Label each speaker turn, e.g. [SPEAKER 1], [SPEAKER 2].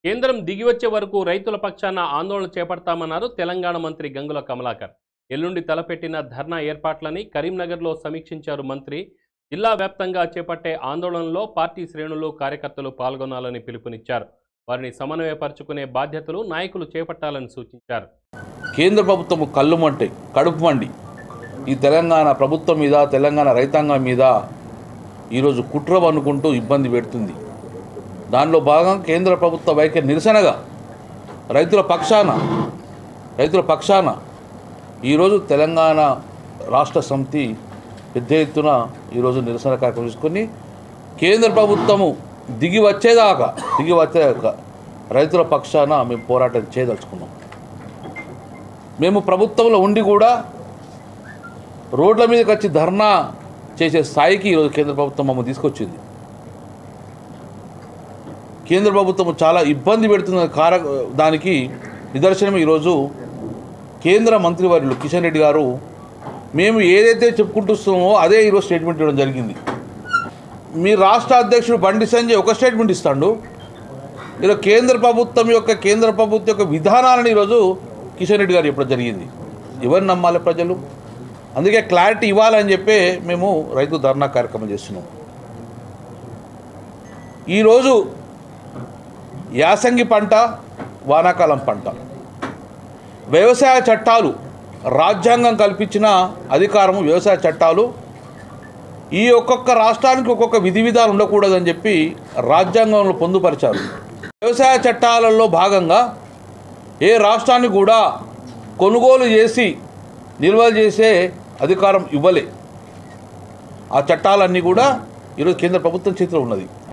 [SPEAKER 1] కేంద్రం దిగివచ్చే వరకు రైతుల పక్షాన ఆందోళన చేపడతామన్నారు తెలంగాణ మంత్రి గంగుల కమలాకర్ ఎల్లుండి తలపెట్టిన ధర్నా ఏర్పాట్లని కరీంనగర్లో సమీక్షించారు మంత్రి జిల్లా వ్యాప్తంగా చేపట్టే ఆందోళనలో పార్టీ శ్రేణులు కార్యకర్తలు పాల్గొనాలని పిలుపునిచ్చారు వారిని సమన్వయపరుచుకునే బాధ్యతలు నాయకులు చేపట్టాలని సూచించారు
[SPEAKER 2] కేంద్ర ప్రభుత్వం కళ్ళు మంటే కడుపు మండి ఈ తెలంగాణ ప్రభుత్వం మీద తెలంగాణ రైతాంగం మీద ఈరోజు కుట్ర అనుకుంటూ ఇబ్బంది పెడుతుంది దానిలో భాగంగా కేంద్ర ప్రభుత్వ వైఖరి నిరసనగా రైతుల పక్షాన రైతుల పక్షాన ఈరోజు తెలంగాణ రాష్ట్ర సమితి పెద్ద ఎత్తున ఈరోజు నిరసన కార్యక్రమం తీసుకొని కేంద్ర ప్రభుత్వము దిగి వచ్చేదాకా దిగి వచ్చేదాకా రైతుల పక్షాన మేము పోరాటం చేయదలుచుకున్నాం మేము ప్రభుత్వంలో ఉండి కూడా రోడ్ల మీదకి వచ్చి ధర్నా చేసే స్థాయికి ఈరోజు కేంద్ర ప్రభుత్వం మమ్మల్ని తీసుకొచ్చింది కేంద్ర ప్రభుత్వం చాలా ఇబ్బంది పెడుతున్న కార దానికి నిదర్శనం ఈరోజు కేంద్ర మంత్రివర్యులు కిషన్ రెడ్డి గారు మేము ఏదైతే చెప్పుకుంటున్నామో అదే ఈరోజు స్టేట్మెంట్ ఇవ్వడం జరిగింది మీ రాష్ట్ర అధ్యక్షుడు బండి సంజయ్ ఒక స్టేట్మెంట్ ఇస్తాడు ఈరోజు కేంద్ర ప్రభుత్వం యొక్క కేంద్ర ప్రభుత్వం యొక్క విధానాలను ఈరోజు కిషన్ రెడ్డి గారు చెప్పడం జరిగింది ఎవరిని నమ్మాలి ప్రజలు అందుకే క్లారిటీ ఇవ్వాలని చెప్పి మేము రైతు ధర్నా కార్యక్రమం చేస్తున్నాం ఈరోజు యాసంగి పంట వానాకాలం పంట వ్యవసాయ చట్టాలు రాజ్యాంగం కల్పించిన అధికారము వ్యవసాయ చట్టాలు ఈ ఒక్కొక్క రాష్ట్రానికి ఒక్కొక్క విధి విధాలు ఉండకూడదని చెప్పి రాజ్యాంగంలో పొందుపరిచారు వ్యవసాయ చట్టాలలో భాగంగా ఏ రాష్ట్రాన్ని కూడా కొనుగోలు చేసి నిల్వ చేసే అధికారం ఇవ్వలే ఆ చట్టాలన్నీ కూడా ఈరోజు కేంద్ర ప్రభుత్వం చేతిలో ఉన్నది